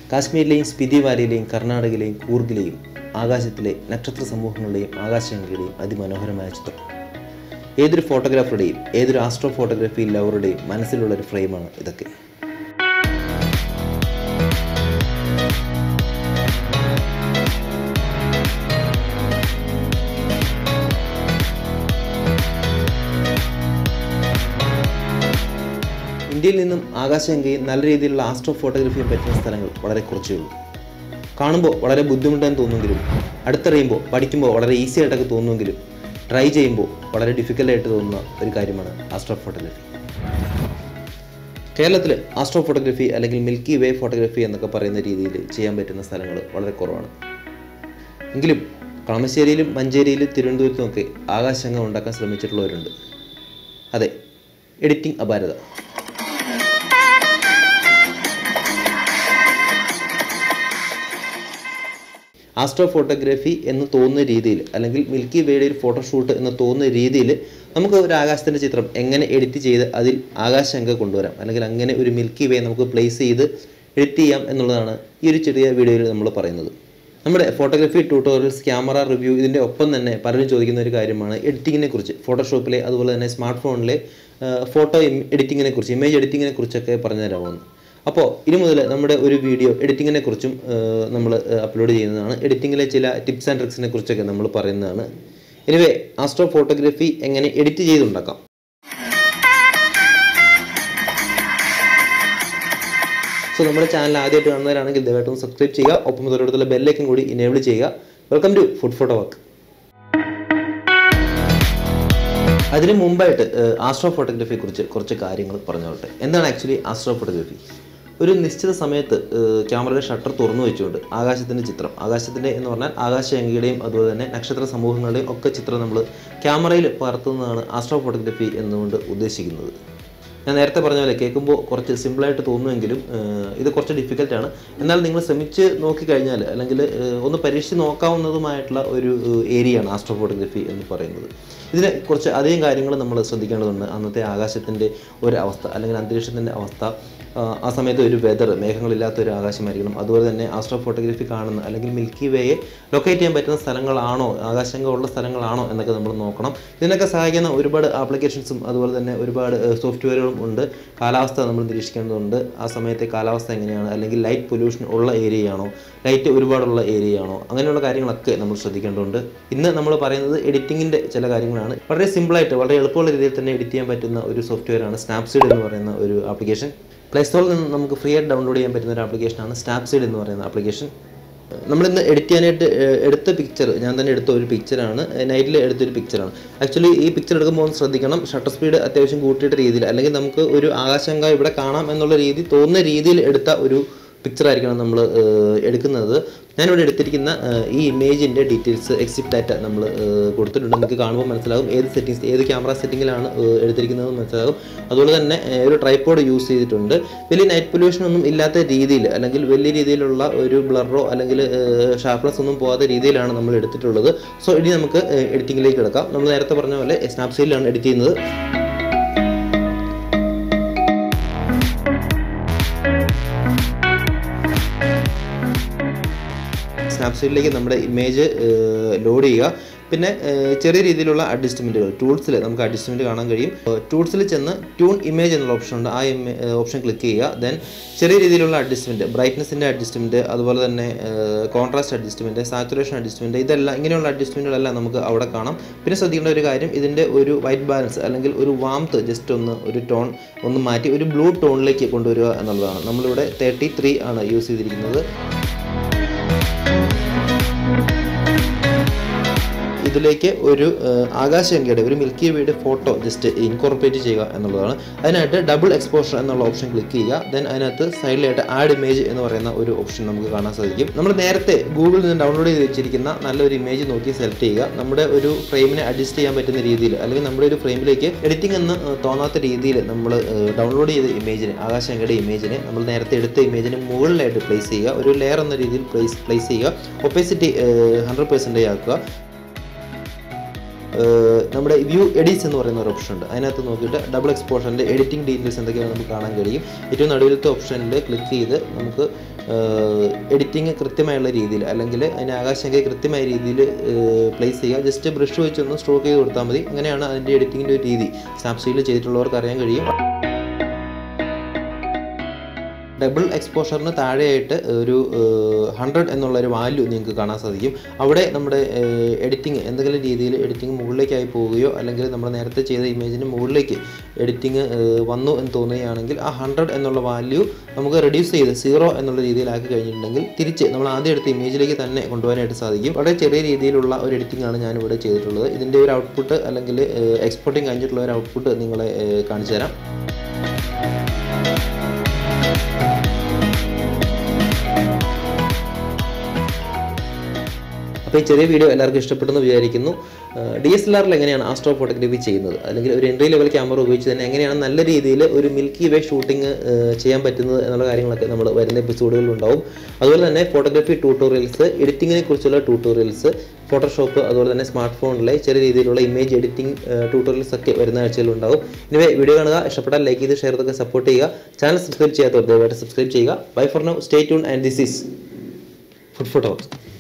കാശ്മീരിലെയും സ്പിതി വാലിയിലെയും കർണാടകയിലെയും കൂർഗിലെയും ആകാശത്തിലെ നക്ഷത്ര സമൂഹങ്ങളുടെയും ആകാശങ്ങളുടെയും അതിമനോഹരമായ ചിത്രം ഏതൊരു ഫോട്ടോഗ്രാഫറുടെയും ഏതൊരു ആസ്ട്രോ ഫോട്ടോഗ്രാഫി ലവറുടെയും മനസ്സിലുള്ള ഒരു ഫ്രെയിമാണ് ഇതൊക്കെ ഇന്ത്യയിൽ നിന്നും ആകാശഗംഗയും നല്ല രീതിയിലുള്ള ആസ്ട്രോ ഫോട്ടോഗ്രാഫിയും പറ്റുന്ന സ്ഥലങ്ങൾ വളരെ കുറച്ചേ ഉള്ളൂ കാണുമ്പോൾ വളരെ ബുദ്ധിമുട്ടെന്ന് തോന്നുമെങ്കിലും അടുത്തറിയുമ്പോൾ പഠിക്കുമ്പോൾ വളരെ ഈസി ആയിട്ടൊക്കെ തോന്നുമെങ്കിലും ട്രൈ ചെയ്യുമ്പോൾ വളരെ ഡിഫിക്കൽട്ടായിട്ട് തോന്നുന്ന ഒരു കാര്യമാണ് ആസ്ട്രോ ഫോട്ടോഗ്രാഫി കേരളത്തിൽ ആസ്ട്രോ ഫോട്ടോഗ്രാഫി അല്ലെങ്കിൽ മിൽക്കി വേ ഫോട്ടോഗ്രാഫി എന്നൊക്കെ പറയുന്ന രീതിയിൽ ചെയ്യാൻ പറ്റുന്ന സ്ഥലങ്ങൾ വളരെ കുറവാണ് എങ്കിലും കളമശ്ശേരിയിലും മഞ്ചേരിയിലും തിരുവനന്തപുരത്തും ഒക്കെ ആകാശംഗം ഉണ്ടാക്കാൻ ശ്രമിച്ചിട്ടുള്ളവരുണ്ട് അതെ എഡിറ്റിംഗ് അപാരത ആസ്ട്രോ ഫോട്ടോഗ്രാഫി എന്ന് തോന്നുന്ന രീതിയിൽ അല്ലെങ്കിൽ മിൽക്കി വേയുടെ ഒരു ഫോട്ടോഷൂട്ട് എന്ന് തോന്നുന്ന രീതിയിൽ നമുക്ക് ഒരു ആകാശത്തിൻ്റെ ചിത്രം എങ്ങനെ എഡിറ്റ് ചെയ്ത് അതിൽ ആകാശങ്ക കൊണ്ടുവരാം അല്ലെങ്കിൽ അങ്ങനെ ഒരു മിൽക്കി വേ നമുക്ക് പ്ലേസ് ചെയ്ത് എഡിറ്റ് ചെയ്യാം എന്നുള്ളതാണ് ഈ ഒരു ചെറിയ വീഡിയോയിൽ നമ്മൾ പറയുന്നത് നമ്മുടെ ഫോട്ടോഗ്രാഫി ട്യൂട്ടോറിയൽസ് ക്യാമറ റിവ്യൂ ഇതിൻ്റെ ഒപ്പം തന്നെ പലരും ചോദിക്കുന്ന ഒരു കാര്യമാണ് എഡിറ്റിങ്ങിനെ കുറിച്ച് ഫോട്ടോഷോപ്പിലെ അതുപോലെ തന്നെ സ്മാർട്ട് ഫോണിലെ ഫോട്ടോ എഡിറ്റിങ്ങിനെ കുറിച്ച് ഇമേജ് എഡിറ്റിങ്ങിനെ കുറിച്ചൊക്കെ പറഞ്ഞു തരാമെന്ന് അപ്പോൾ ഇനി മുതൽ നമ്മുടെ ഒരു വീഡിയോ എഡിറ്റിങ്ങിനെ കുറിച്ചും നമ്മൾ അപ്ലോഡ് ചെയ്യുന്നതാണ് എഡിറ്റിങ്ങിലെ ചില ടിപ്സ് ആൻഡ് ട്രിക്സിനെ കുറിച്ചൊക്കെ നമ്മൾ പറയുന്നതാണ് എനിവേ ആസ്ട്രോ ഫോട്ടോഗ്രാഫി എങ്ങനെ എഡിറ്റ് ചെയ്തുണ്ടാക്കാം സോ നമ്മുടെ ചാനൽ ആദ്യമായിട്ട് കാണുന്നവരാണെങ്കിൽ ദയവായിട്ടും സബ്സ്ക്രൈബ് ചെയ്യുക ഒപ്പം തൊട്ടടുത്തുള്ള ബെല്ലൈക്കൻ കൂടി ഇനേബിൾ ചെയ്യുക welcome to food photo work അതിന് മുമ്പായിട്ട് ആസ്ട്രോ ഫോട്ടോഗ്രാഫിയെ കുറിച്ച് കുറച്ച് കാര്യങ്ങൾ പറഞ്ഞോട്ടെ എന്താണ് ആക്ച്വലി ആസ്ട്രോ ഫോട്ടോഗ്രാഫി ഒരു നിശ്ചിത സമയത്ത് ക്യാമറയുടെ ഷട്ടർ തുറന്നു വെച്ചുകൊണ്ട് ആകാശത്തിൻ്റെ ചിത്രം ആകാശത്തിൻ്റെ എന്ന് പറഞ്ഞാൽ ആകാശഗംഗയുടെയും അതുപോലെ തന്നെ നക്ഷത്ര സമൂഹങ്ങളുടെയും ഒക്കെ ചിത്രം നമ്മൾ ക്യാമറയിൽ പകർത്തുന്നതാണ് ആസ്ട്രോ ഫോട്ടോഗ്രാഫി എന്നുകൊണ്ട് ഉദ്ദേശിക്കുന്നത് ഞാൻ നേരത്തെ പറഞ്ഞ പോലെ കേൾക്കുമ്പോൾ കുറച്ച് സിമ്പിളായിട്ട് തോന്നുമെങ്കിലും ഇത് കുറച്ച് ഡിഫിക്കൽട്ടാണ് എന്നാൽ നിങ്ങൾ ശ്രമിച്ച് നോക്കിക്കഴിഞ്ഞാൽ അല്ലെങ്കിൽ ഒന്ന് പരീക്ഷിച്ച് നോക്കാവുന്നതുമായിട്ടുള്ള ഒരു ഏരിയയാണ് ആസ്ട്രോ ഫോട്ടോഗ്രാഫി എന്ന് പറയുന്നത് ഇതിനെ കുറച്ച് അധികം കാര്യങ്ങൾ നമ്മൾ ശ്രദ്ധിക്കേണ്ടതുണ്ട് അന്നത്തെ ആകാശത്തിൻ്റെ ഒരു അവസ്ഥ അല്ലെങ്കിൽ അന്തരീക്ഷത്തിൻ്റെ അവസ്ഥ ആ സമയത്ത് ഒരു വെതർ മേഘങ്ങളില്ലാത്ത ഒരു ആകാശമായിരിക്കണം അതുപോലെ തന്നെ ആസ്ട്രോ ഫോട്ടോഗ്രാഫി കാണുന്ന അല്ലെങ്കിൽ മിൽക്കി വേയെ ലൊക്കേറ്റ് ചെയ്യാൻ പറ്റുന്ന സ്ഥലങ്ങളാണോ ആകാശങ്ക ഉള്ള സ്ഥലങ്ങളാണോ എന്നൊക്കെ നമ്മൾ നോക്കണം ഇതിനൊക്കെ സഹായിക്കുന്ന ഒരുപാട് ആപ്ലിക്കേഷൻസും അതുപോലെ തന്നെ ഒരുപാട് സോഫ്റ്റ്വെയറുകളും ഉണ്ട് കാലാവസ്ഥ നമ്മൾ നിരീക്ഷിക്കേണ്ടതുണ്ട് ആ സമയത്തെ കാലാവസ്ഥ എങ്ങനെയാണ് അല്ലെങ്കിൽ ലൈറ്റ് പൊല്യൂഷൻ ഉള്ള ഏരിയയാണോ ലൈറ്റ് ഒരുപാടുള്ള ഏരിയയാണോ അങ്ങനെയുള്ള കാര്യങ്ങളൊക്കെ നമ്മൾ ശ്രദ്ധിക്കേണ്ടതുണ്ട് ഇന്ന് നമ്മൾ പറയുന്നത് എഡിറ്റിങ്ങിൻ്റെ ചില കാര്യങ്ങളാണ് വളരെ സിമ്പിളായിട്ട് വളരെ എളുപ്പമുള്ള രീതിയിൽ തന്നെ എഡിറ്റ് ചെയ്യാൻ പറ്റുന്ന ഒരു സോഫ്റ്റ്വെയറാണ് സ്നാപ്സീഡ് എന്ന് പറയുന്ന ഒരു ആപ്ലിക്കേഷൻ പ്ലേ സ്റ്റോറിൽ നിന്ന് നമുക്ക് ഫ്രീ ആയിട്ട് ഡൗൺലോഡ് ചെയ്യാൻ പറ്റുന്ന ഒരു ആപ്ലിക്കേഷനാണ് സ്നാപ്സീഡ് എന്ന് പറയുന്ന ആപ്ലിക്കേഷൻ നമ്മളിന്ന് എഡിറ്റ് ചെയ്യാനായിട്ട് എടുത്ത പിക്ചർ ഞാൻ തന്നെ എടുത്ത ഒരു പിക്ചറാണ് നൈറ്റിൽ എടുത്തൊരു പിക്ചറാണ് ആക്ച്വലി ഈ പിക്ചർ എടുക്കുമ്പോൾ ഒന്ന് ശ്രദ്ധിക്കണം ഷട്ടർ സ്പീഡ് അത്യാവശ്യം കൂട്ടിയിട്ട് രീതിയിൽ അല്ലെങ്കിൽ നമുക്ക് ഒരു ആകാശങ്ക ഇവിടെ കാണാം എന്നുള്ള രീതി തോന്നുന്ന രീതിയിൽ എടുത്ത ഒരു പിക്ചർ ആയിരിക്കണം നമ്മൾ എടുക്കുന്നത് ഞാനിവിടെ എടുത്തിരിക്കുന്ന ഈ ഇമേജിൻ്റെ ഡീറ്റെയിൽസ് എക്സിറ്റ് ഡാറ്റ നമ്മൾ കൊടുത്തിട്ടുണ്ട് നിങ്ങൾക്ക് കാണുമ്പോൾ മനസ്സിലാകും ഏത് സെറ്റിങ്സ് ഏത് ക്യാമറ സെറ്റിങ്ങിലാണ് എടുത്തിരിക്കുന്നത് മനസ്സിലാകും അതുപോലെ തന്നെ ഒരു ട്രൈപ്പോഡ് യൂസ് ചെയ്തിട്ടുണ്ട് വലിയ നൈറ്റ് പൊല്യൂഷൻ ഒന്നും ഇല്ലാത്ത രീതിയിൽ അല്ലെങ്കിൽ വലിയ രീതിയിലുള്ള ഒരു ബ്ലറോ അല്ലെങ്കിൽ ഷാർപ്നെസ് ഒന്നും പോകാത്ത രീതിയിലാണ് നമ്മൾ എടുത്തിട്ടുള്ളത് സോ ഇനി നമുക്ക് എഡിറ്റിങ്ങിലേക്ക് കിടക്കാം നമ്മൾ നേരത്തെ പറഞ്ഞ പോലെ സ്നാപ്സീഡിലാണ് എഡിറ്റ് ചെയ്യുന്നത് സ്നാപ്സീഡിലേക്ക് നമ്മുടെ ഇമേജ് ലോഡ് ചെയ്യുക പിന്നെ ചെറിയ രീതിയിലുള്ള അഡ്ജസ്റ്റ്മെൻറ്റുകൾ ടൂൾസിൽ നമുക്ക് അഡ്ജസ്റ്റ്മെൻറ്റ് കാണാൻ കഴിയും ടൂൾസിൽ ചെന്ന് ട്യൂൺ ഇമേജ് എന്നുള്ള ഓപ്ഷൻ ഉണ്ട് ആ ഓപ്ഷൻ ക്ലിക്ക് ചെയ്യുക ദെൻ ചെറിയ രീതിയിലുള്ള അഡ്ജസ്റ്റ്മെൻറ്റ് ബ്രൈറ്റ്നസിൻ്റെ അഡ്ജസ്റ്റ്മെൻറ്റ് അതുപോലെ തന്നെ കോൺട്രാസ്റ്റ് അഡ്ജസ്റ്റ്മെൻറ്റ് സാച്ചുറേഷൻ അഡ്ജസ്റ്റ്മെൻറ്റ് ഇതെല്ലാം ഇങ്ങനെയുള്ള അഡ്ജസ്റ്റ്മെൻറ്റുകളെല്ലാം നമുക്ക് അവിടെ കാണാം പിന്നെ ശ്രദ്ധിക്കേണ്ട ഒരു കാര്യം ഇതിൻ്റെ ഒരു വൈറ്റ് ബാലൻസ് അല്ലെങ്കിൽ ഒരു വാംത്ത് ജസ്റ്റ് ഒന്ന് ഒരു ടോൺ ഒന്ന് മാറ്റി ഒരു ബ്ലൂ ടോണിലേക്ക് കൊണ്ടുവരിക എന്നുള്ളതാണ് നമ്മളിവിടെ തേർട്ടി ത്രീ ആണ് യൂസ് ചെയ്തിരിക്കുന്നത് ഇതിലേക്ക് ഒരു ആകാശഗംഗയുടെ ഒരു മിൽക്കി വേയുടെ ഫോട്ടോ ജസ്റ്റ് ഇൻകോർപ്പറേറ്റ് ചെയ്യുക എന്നുള്ളതാണ് അതിനായിട്ട് ഡബിൾ എക്സ്പോഷർ എന്നുള്ള ഓപ്ഷൻ ക്ലിക്ക് ചെയ്യുക ദെൻ അതിനകത്ത് സൈഡിലായിട്ട് ആഡ് ഇമേജ് എന്ന് പറയുന്ന ഒരു ഓപ്ഷൻ നമുക്ക് കാണാൻ സാധിക്കും നമ്മൾ നേരത്തെ ഗൂഗിളിൽ നിന്ന് ഡൗൺലോഡ് ചെയ്ത് വെച്ചിരിക്കുന്ന നല്ലൊരു ഇമേജ് നോക്കി സെലക്ട് ചെയ്യുക നമ്മുടെ ഒരു ഫ്രെയിമിനെ അഡ്ജസ്റ്റ് ചെയ്യാൻ പറ്റുന്ന രീതിയിൽ അല്ലെങ്കിൽ നമ്മുടെ ഒരു ഫ്രെയിമിലേക്ക് എഡിറ്റിംഗ് എന്ന് തോന്നാത്ത രീതിയിൽ നമ്മൾ ഡൗൺലോഡ് ചെയ്ത ഇമേജിനെ ആകാശഗംഗയുടെ ഇമേജിനെ നമ്മൾ നേരത്തെ എടുത്ത ഇമേജിന് മുകളിലായിട്ട് പ്ലേസ് ചെയ്യുക ഒരു ലെയർ എന്ന രീതിയിൽ പ്ലേസ് പ്ലേസ് ചെയ്യുക ഒപ്പേസിറ്റി ഹൺഡ്രഡ് പെർസെൻറ്റേജ് ആക്കുക ഏഹ്, നമ്മുടെ വ്യൂ എഡിറ്റ്സ് എന്ന് പറയുന്ന ഒരു ഓപ്ഷൻ ഉണ്ട് അതിനകത്ത് നോക്കിയിട്ട് ഡബിൾ എക്സ്പോഷറിൻ്റെ എഡിറ്റിംഗ് ഡീറ്റെയിൽസ് എന്തൊക്കെയാണ് നമുക്ക് കാണാൻ കഴിയും ഏറ്റവും നടുവിലത്തെ ഓപ്ഷനിൽ ക്ലിക്ക് ചെയ്ത് നമുക്ക് എഡിറ്റിംഗ് കൃത്യമായുള്ള രീതിയിൽ അല്ലെങ്കിൽ അതിൻ്റെ ആകാശങ്കയെ കൃത്യമായ രീതിയിൽ പ്ലേസ് ചെയ്യുക ജസ്റ്റ് ബ്രഷ് വെച്ച് ഒന്ന് സ്ട്രോക്ക് ചെയ്ത് കൊടുത്താൽ മതി അങ്ങനെയാണ് അതിൻ്റെ എഡിറ്റിങ്ങിൻ്റെ ഒരു രീതി സ്നാപ്സീഡിൽ ചെയ്തിട്ടുള്ളവർക്ക് അറിയാൻ കഴിയും ഡബിൾ എക്സ്പോഷറിന് താഴെയായിട്ട് ഒരു ഹൺഡ്രഡ് എന്നുള്ള ഒരു വാല്യൂ നിങ്ങൾക്ക് കാണാൻ സാധിക്കും അവിടെ നമ്മുടെ എഡിറ്റിംഗ് എന്തെങ്കിലും രീതിയിൽ എഡിറ്റിംഗ് മുകളിലേക്കായി പോവുകയോ അല്ലെങ്കിൽ നമ്മൾ നേരത്തെ ചെയ്ത ഇമേജിന് മുകളിലേക്ക് എഡിറ്റിംഗ് വന്നു എന്ന് തോന്നുകയാണെങ്കിൽ ആ ഹൺഡ്രഡ് എന്നുള്ള വാല്യൂ നമുക്ക് റെഡ്യൂസ് ചെയ്ത് സീറോ എന്നുള്ള രീതിയിലാക്കി കഴിഞ്ഞിട്ടുണ്ടെങ്കിൽ തിരിച്ച് നമ്മൾ ആദ്യം എടുത്ത ഇമേജിലേക്ക് തന്നെ കൊണ്ടുപോകാനായിട്ട് സാധിക്കും വളരെ ചെറിയ രീതിയിലുള്ള ഒരു എഡിറ്റിംഗ് ആണ് ഞാൻ ഇവിടെ ചെയ്തിട്ടുള്ളത് ഇതിൻ്റെ ഒരു ഔട്ട്പുട്ട് അല്ലെങ്കിൽ എക്സ്പോർട്ടിങ് കഴിഞ്ഞിട്ടുള്ള ഒരു ഔട്ട്പുട്ട് നിങ്ങളെ ഏഹ്, കാണിച്ചു തരാം അപ്പോൾ ഈ ചെറിയ വീഡിയോ എല്ലാവർക്കും ഇഷ്ടപ്പെട്ടെന്ന് വിചാരിക്കുന്നു ഡി എസ് എൽ ആറിൽ എങ്ങനെയാണ് ആസ്ട്രോ ഫോട്ടോഗ്രാഫി ചെയ്യുന്നത് അല്ലെങ്കിൽ ഒരു എൻട്രി ലെവൽ ക്യാമറ ഉപയോഗിച്ച് തന്നെ എങ്ങനെയാണ് നല്ല രീതിയിൽ ഒരു മിൽക്കി വേ ഷൂട്ടിംഗ് ചെയ്യാൻ പറ്റുന്നത് എന്നുള്ള കാര്യങ്ങളൊക്കെ നമ്മൾ വരുന്ന എപ്പിസോഡുകളിൽ ഉണ്ടാവും അതുപോലെ തന്നെ ഫോട്ടോഗ്രാഫി ട്യൂട്ടോറിയൽസ് എഡിറ്റിങ്ങിനെ കുറിച്ചുള്ള ട്യൂട്ടോറിയൽസ് ഫോട്ടോഷോപ്പ് അതുപോലെ തന്നെ സ്മാർട്ട് ഫോണിലെ ചെറിയ രീതിയിലുള്ള ഇമേജ് എഡിറ്റിംഗ് ട്യൂട്ടോറിയൽസ് ഒക്കെ വരുന്ന ആഴ്ചയിലുണ്ടാവും ഇനിവേ വീഡിയോ കാണുക ഇഷ്ടപ്പെട്ടാൽ ലൈക്ക് ചെയ്ത് ഷെയർ ചെയ്തൊക്കെ സപ്പോർട്ട് ചെയ്യുക ചാനൽ സബ്സ്ക്രൈബ് ചെയ്യാത്തവർ ദയവായിട്ട് സബ്സ്ക്രൈബ് ചെയ്യുക bye for now stay tune and this is food photo